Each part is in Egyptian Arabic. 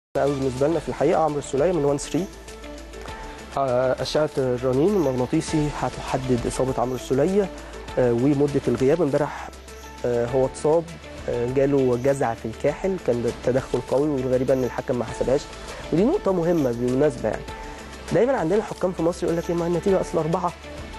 قوي بالنسبه لنا في الحقيقه عمرو السوليه من 1 3 آه، اشعه الرنين المغناطيسي هتحدد اصابه عمرو السوليه آه، ومده الغياب امبارح آه، هو اتصاب آه، جاله جزع في الكاحل كان تدخل قوي والغريبه ان الحكم ما حسبهاش ودي نقطه مهمه بالمناسبه يعني دايما عندنا الحكام في مصر يقول لك ايه ما النتيجه اصل اربعه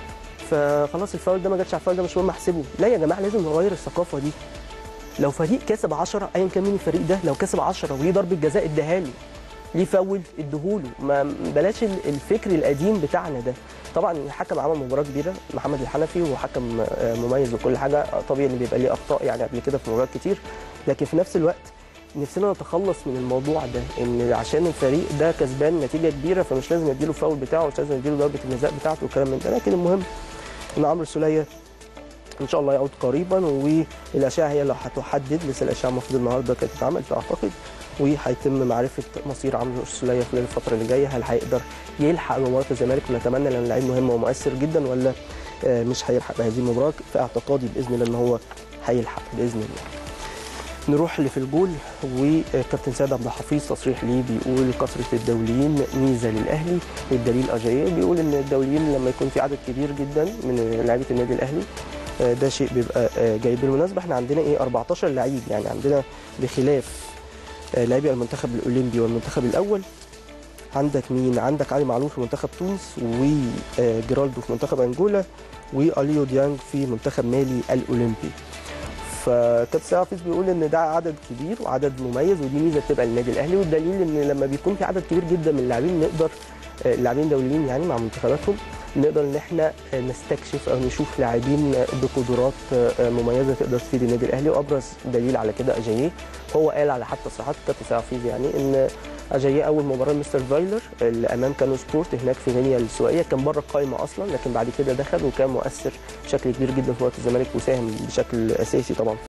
فخلاص الفاول ده ما جاتش على الفاول ده مش مهم احسبه لا يا جماعه لازم نغير الثقافه دي لو فريق كسب 10 ايا كان مين الفريق ده لو كسب 10 وليه ضربه جزاء اداها له ليه فاول اديهوله ما بلاش ال- الفكر القديم بتاعنا ده طبعا الحكم عمل مباراه كبيره محمد الحنفي وهو حكم آه، مميز وكل حاجه آه، طبيعي ان بيبقى ليه اخطاء يعني قبل كده في مباريات كتير لكن في نفس الوقت نفسنا نتخلص من الموضوع ده ان عشان الفريق ده كسبان نتيجه كبيره فمش لازم يديله الفاول بتاعه مش لازم يديله ضربه الجزاء بتاعته والكلام من ده لكن المهم ان عمرو السوليه ان شاء الله يعود قريبا والاشعه هي اللي هتحدد لسه الاشعه المفروض النهارده كانت اتعملت اعتقد وهيتم معرفه مصير عمرو السوليه خلال الفتره اللي جايه هل هيقدر يلحق مباراه الزمالك ونتمنى لان لعيب مهم ومؤثر جدا ولا آه، مش هيلحق بهذه المباراه في اعتقادي باذن الله ان هو هيلحق باذن الله نروح اللي في الجول وكابتن سيد عبد الحفيظ تصريح ليه بيقول كثره الدوليين ميزه للاهلي والدليل اجاييه بيقول ان الدوليين لما يكون في عدد كبير جدا من لعيبه النادي الاهلي آه، ده شيء بيبقى آه، جيد بالمناسبه احنا عندنا ايه 14 لعيب يعني عندنا بخلاف آه، لاعبي المنتخب الاولمبي والمنتخب الاول عندك مين عندك علي معلول في منتخب تونس وجيرالدو في منتخب انجولا واليو ديانج في منتخب مالي الاولمبي فكابتن سيد حفيظ بيقول ان ده عدد كبير وعدد مميز ودي ميزه بتبقى للنادي الاهلي والدليل ان لما بيكون في عدد كبير جدا من اللاعبين نقدر آه، اللاعبين دوليين يعني مع منتخباتهم نقدر ان احنا آه، نستكشف او نشوف لاعبين آه، بقدرات آه، مميزه تقدر تفيد النادي الاهلي وابرز دليل على كده اجاييه هو قال على حتى تصريحات كابتن سيد حفيظ يعني ان اجاييه اول مباراه مستر فايلر اللي امام كانو سبورت هناك في غينيا السوائيه كان بره القائمه اصلا لكن بعد كده دخل وكان مؤثر بشكل كبير جدا في وقت الزمالك وساهم بشكل اساسي طبعا